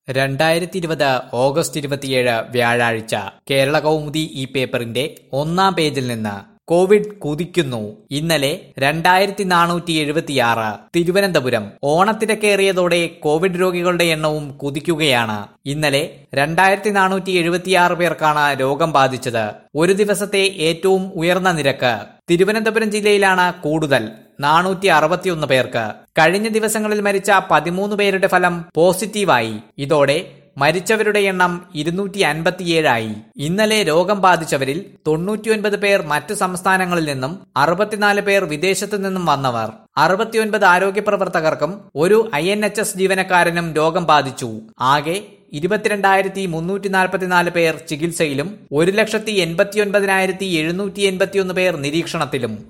രണ്ടായിരത്തി ഇരുപത് ഓഗസ്റ്റ് ഇരുപത്തിയേഴ് വ്യാഴാഴ്ച കേരള കൗമുദി ഈ പേപ്പറിന്റെ ഒന്നാം പേജിൽ നിന്ന് കോവിഡ് കുതിക്കുന്നു ഇന്നലെ രണ്ടായിരത്തി നാനൂറ്റി എഴുപത്തിയാറ് തിരുവനന്തപുരം ഓണത്തിരക്കേറിയതോടെ കോവിഡ് രോഗികളുടെ എണ്ണവും കുതിക്കുകയാണ് ഇന്നലെ രണ്ടായിരത്തി നാനൂറ്റി എഴുപത്തിയാറ് പേർക്കാണ് രോഗം ബാധിച്ചത് ഒരു ദിവസത്തെ ഏറ്റവും ഉയർന്ന നിരക്ക് തിരുവനന്തപുരം ജില്ലയിലാണ് കൂടുതൽ നാനൂറ്റി അറുപത്തിയൊന്ന് പേർക്ക് കഴിഞ്ഞ ദിവസങ്ങളിൽ മരിച്ച പതിമൂന്ന് പേരുടെ ഫലം പോസിറ്റീവായി ഇതോടെ മരിച്ചവരുടെ എണ്ണം ഇരുന്നൂറ്റി അൻപത്തിയേഴായി ഇന്നലെ രോഗം ബാധിച്ചവരിൽ തൊണ്ണൂറ്റിയൊൻപത് പേർ മറ്റു സംസ്ഥാനങ്ങളിൽ നിന്നും അറുപത്തിനാല് പേർ വിദേശത്തു നിന്നും വന്നവർ അറുപത്തിയൊൻപത് ആരോഗ്യ പ്രവർത്തകർക്കും ഒരു ഐ എൻ എച്ച് എസ് ജീവനക്കാരനും രോഗം ബാധിച്ചു ആകെ ഇരുപത്തിരണ്ടായിരത്തി മുന്നൂറ്റി നാൽപ്പത്തിനാല് പേർ ചികിത്സയിലും ഒരു ലക്ഷത്തി എൺപത്തിയൊൻപതിനായിരത്തി എഴുന്നൂറ്റി എൺപത്തിയൊന്ന് പേർ നിരീക്ഷണത്തിലും